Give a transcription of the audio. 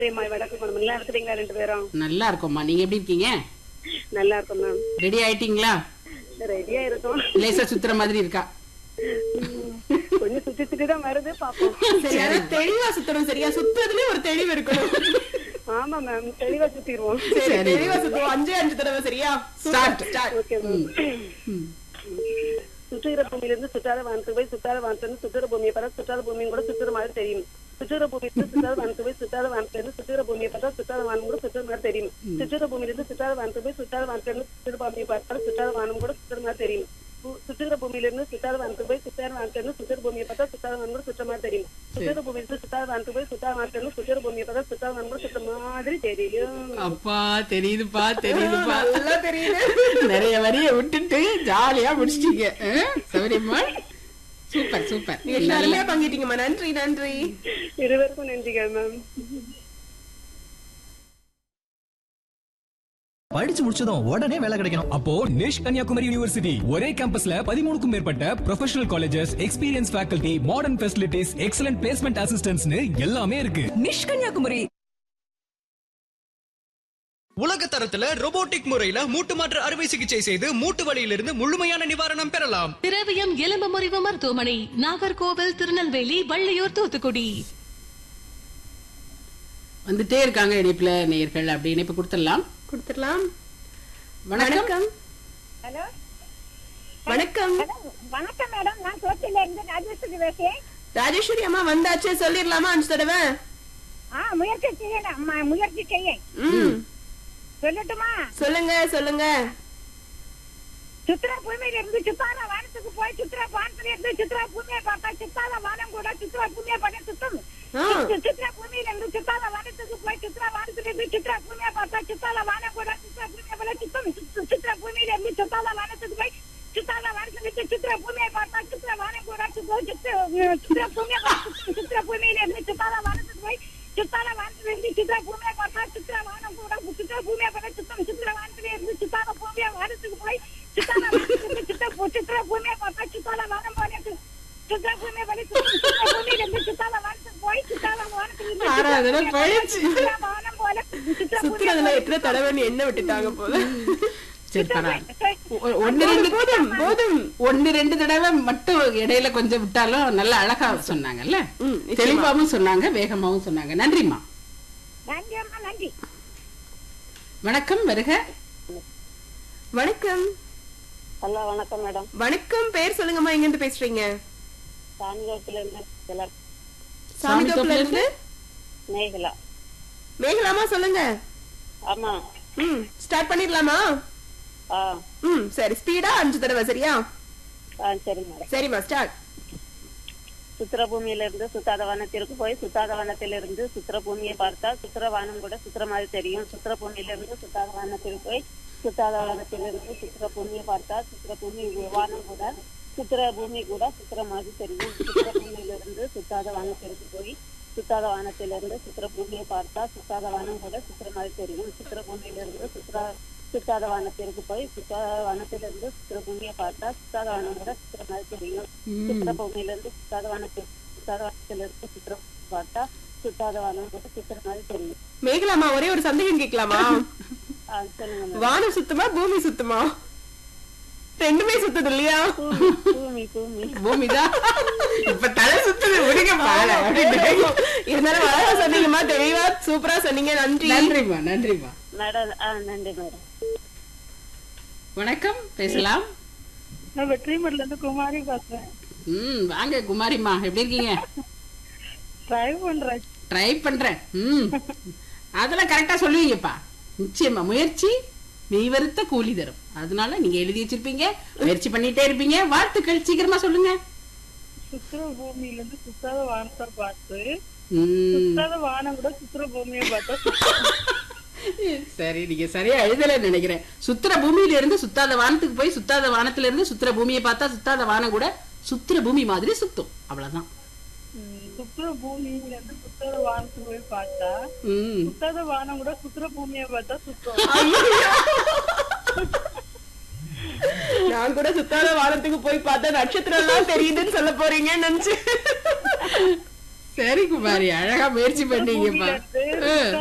சரிம்மா வடக்கு போகணும் நல்லா இருக்கிறீங்களா ரெண்டு பேரும் நல்லா இருக்கோம்மா நீங்க எப்படி இருக்கீங்க நல்லா இருக்கும் மேம் ரெடி ஆயிட்டீங்களா ரெடியா இருக்கும் லேசா சுத்துற மாதிரி இருக்கா கொஞ்சம் சுத்தி சுத்தி தான் வருது பாப்போம் சரியான தெளிவா சுத்தணும் சரியா சுத்துறதுலயே ஒரு தெளிவு இருக்கணும் ஆமா மேம் தெளிவா சுத்திடுவோம் சரி சரி. தெளிவா சுத்துவோம் அஞ்சே அஞ்சு தடவை சரியா Start. ஸ்டார்ட் ஓகே மேம் சுற்றுகிற பூமியிலிருந்து சுற்றாத வானத்துக்கு போய் சுற்றாத வானத்திலிருந்து சுற்றுற பூமியை பார்த்தா சுற்றாத பூமியும் கூட சுற்றுற மாதிரி தெரியும் சுற்றுற பூமியிலிருந்து சுற்றாத வானத்துக்கு போய் சுற்றாத வானத்திலிருந்து சுற்றுற பூமியை பார்த்தா சுற்றாத வானம் கூட சுற்றுற மாதிரி தெரியும் சுற்றுற பூமியிலிருந்து சுற்றாத வானத்துக்கு போய் சுற்றாத வானத்திலிருந்து சுற்றுற பூமியை பார்த்தா சுற்றாத வானம் கூட சுற்றுற மாதிரி தெரியும் சு- சுற்றுகிற பூமியிலிருந்து சுற்றாத வானத்துக்கு போய் சுற்றாத வானத்திலிருந்து சுற்றுற பூமியை பார்த்தா சுற்றாத வானம் கூட சுற்றுற மாதிரி தெரியும் சுற்றுற பூமியிலிருந்து சுற்றாத வானத்துக்கு போய் சுற்றாத வானத்திலிருந்து சுற்றுற பூமியை பார்த்தா சுற்றாத வானம் கூட சுற்றுற மாதிரி தெரியும் அப்பா தெரியுதுப்பா தெரியுதுப்பா நல்லா தெரியுது நிறைய வரிய விட்டுட்டு ஜாலியா முடிச்சிட்டீங்க சௌரியம்மா சூப்பர் சூப்பர் நீங்க எல்லாருமே பங்கிட்டீங்கம்மா நன்றி நன்றி இருவருக்கும் நன்றிகள் மேம் படிச்சு முடிச்சதும் உடனே வேலை கிடைக்கணும் அப்போ நிஷ் கன்னியாகுமரி யூனிவர்சிட்டி ஒரே கேம்பஸ்ல பதிமூணுக்கும் மேற்பட்ட professional colleges experience faculty modern facilities excellent placement அசிஸ்டன்ட்ஸ்னு எல்லாமே இருக்கு நிஷ் கன்னியாகுமரி உலக தரத்துல robotic முறையில மூட்டு மாற்று அறுவை சிகிச்சை செய்து மூட்டு வலியிலிருந்து முழுமையான நிவாரணம் பெறலாம் திரவியம் எலும்பு முறிவு மருத்துவமனை நாகர்கோவில் திருநெல்வேலி வள்ளியூர் தூத்துக்குடி வந்துட்டே இருக்காங்க இணைப்புல நேயர்கள் அப்படி இணைப்பு கொடுத்துடலாம் கொடுத்துடலாம் வணக்கம் ஹலோ வணக்கம் வணக்கம் மேடம் நான் சோத்தில இருந்து ராஜேஸ்வரி பேசுறேன் ராஜேஸ்வரி அம்மா வந்தாச்சு சொல்லிடலாமா அஞ்சு தடவை ஆ முயற்சி செய்யணும் அம்மா, முயற்சி செய்ய ம் சொல்லட்டுமா சொல்லுங்க சொல்லுங்க சுற்றுலா பூமியில இருந்து சுத்தாத வானத்துக்கு போய் சுற்றுலா வானத்துல இருந்து சுற்றுலா பூமியை பார்த்தா சுத்தாத வானம் கூட சுற்றுலா பூமியை பார்த்து சுத்தம் ஆ. சுற்றுலா பூமியில இருந்து சுத்தாத வானத்துக்கு போய் சுற்றுலா வானத்துல இருந்து சுற்றுலா பூமியை பார்த்தா சுத்தாத வானம் கூட சுற்றுலா பூமியை போல சுத்தம் சு- சுற்றுலா பூமியில இருந்து சுத்தாத வானத்துக்கு போய் சுத்தாத வானத்துல இருந்து சுற்றுலா பூமியை பார்த்தா சுற்றுலா வானம் கூட சுத்தம் சுற்று- சுற்றுலா பூமியை பார்த்து சுத்தம். சுற்றுலா பூமியில இருந்து சுத்தாத வானத்துக்கு போய் சுத்தாத வானத்துல இருந்து சுற்றுலா பூமியை பார்த்தா சுற்றுலா வானம் கூட சுற்றுலா பூமியை பார்த்து சுத்தம் சுற்றுலா வானத்துல இருந்து சுத்தாத பூமியை வானத்துக்கு போய் சுத்தாத வானத்துல இருந்து சுத்த சுற்றுலா பூமியை பார்த்தா சுத்தாத வானம் போல சு- சுற்றுலா பூமியை போல சுத்தம் சுற்றுலா பூமியில இருந்து சுத்தாத வானத்துக்கு போய் சுத்தாத வானத்துல இருந்து சுற்றுலா ஆறாவது தடவை பூமியை போல போயிடுச்சு. சுற்றுலா வானம் போல சுற்றுலா பூமியை சுத்துறதுல போல எத்தனை தடவை என்ன விட்டுட்டாங்க போல சரி பரவாயில்ல சுத்த- ஒ- ஒண்ணு ரெண்டு போதும் போதும் ஒண்ணு ரெண்டு தடவை மட்டும் இடையில கொஞ்சம் விட்டாலும் நல்லா அழகா சொன்னாங்கல்ல ம், நிச்சயமா. தெளிவாவும் சொன்னாங்க வேகமாவும் சொன்னாங்க நன்றிம்மா நன்றி அம்மா நன்றி வணக்கம் வருக வணக்கம் ஹலோ வணக்கம் மேடம் வணக்கம் பேர் சொல்லுங்கம்மா எங்க இருந்து பேசுறீங்க சாமிகோட்டில இருந்து எல்லாரும் சாமிதோப்புல இருந்து மேகலா மேகலாமா சொல்லுங்க ஆமா ம் ஸ்டார்ட் பண்ணிடலாமா ஆ ம் சரி ஸ்பீடா அஞ்சு தடவை சரியா ஆ சரி மேடம் சரிம்மா ஸ்டார்ட் சுத்திர பூமியில இருந்து சுத்தாத வனத்திற்கு போய் சுத்தாத வனத்திலிருந்து சுத்திர பூமியை பார்த்தா சுத்திர வானம் கூட சுத்திர மாதிரி தெரியும் சுத்திர பூமியில இருந்து சுத்தாத வானத்திற்கு போய் சுத்தாத வானத்திலிருந்து சுத்திர பூமியை பார்த்தா சுத்திர பூமி வானம் கூட சுத்திர பூமி கூட சுத்திர மாதிரி தெரியும் சுத்திர பூமியில இருந்து சுத்தாத வானத்திற்கு போய் சுத்தாத வானத்திலிருந்து சுத்திர பூமியை பார்த்தா சுத்தாத வானம் கூட சுத்திர மாதிரி தெரியும் சுத்திர பூமியில இருந்து சுத்திர சுத்தாத வானத்திற்கு போய் சுத்தாத வானத்திலிருந்து சுத்திர பூமியை பார்த்தா சுத்தாத வானம் கூட சுத்திர மாதிரி தெரியும் சுத்திர பூமியில இருந்து சுத்தாத வானத்தில் சுத்தாத வானத்திலிருந்து சுத்திர பார்த்தா சுத்தாத வானம் கூட சுத்திர மாதிரி தெரியும் மேகலாமா ஒரே ஒரு சந்தேகம் கேட்கலாமா ஆ, சொல்லுங்க மேடம். வானம் சுத்தமா பூமி சுத்தமா ரெண்டுமே சுத்தது இல்லையா பூமி பூமி பூமிதான் இப்ப தலை சுத்துது விடுங்க பால இருந்தாலும் அழகா சொன்னீங்கம்மா தெளிவா சூப்பரா சொன்னீங்க நன்றி நன்றிம்மா நன்றிம்மா மேடம் ஆ நன்றி மேடம் வணக்கம் பேசலாம் நான் வெற்றிமட்ல இருந்து குமாரி பேசுறேன் ம் வாங்க குமாரிம்மா எப்படி இருக்கீங்க ட்ரை பண்றேன் ட்ரை பண்றேன் ம் அதெல்லாம் கரெக்டா சொல்லுவீங்கப்பா நிச்சயமா முயற்சி மெய்வருத்த கூலி தரும் அதனால நீங்க எழுதி வச்சிருப்பீங்க முயற்சி பண்ணிட்டே இருப்பீங்க வாழ்த்துக்கள் சீக்கிரமா சொல்லுங்க சுத்திர பூமியில இருந்து சுத்தாத வானத்தை பார்த்து ம், சுத்தாத வானம் கூட சுத்திர பூமியை பார்த்தா சரி நீங்க சரியா எழுதலன்னு நினைக்கிறேன் சுத்திர பூமியில இருந்து சுத்தாத வானத்துக்கு போய் சுத்தாத வானத்துல இருந்து சுத்திர பூமியை பார்த்தா சுத்தாத வானம் கூட சுத்திர பூமி மாதிரி சுத்தும் அவ்வளவுதான் சுத்திர பூமியில இருந்து சுத்தாத வானத்துக்கு போய் பார்த்தா ம் சுத்தாத வானம் கூட சுத்திர பூமியை பார்த்தா சுத்தம் நான் கூட சுத்தாத வானத்துக்கு போய் பார்த்தா நட்சத்திரம் எல்லாம் தெரியுதுன்னு சொல்ல போறீங்கன்னு நினைச்சு சரி குமாரி அழகா முயற்சி பண்ணீங்கப்பா பூமியில இருந்து ஆ.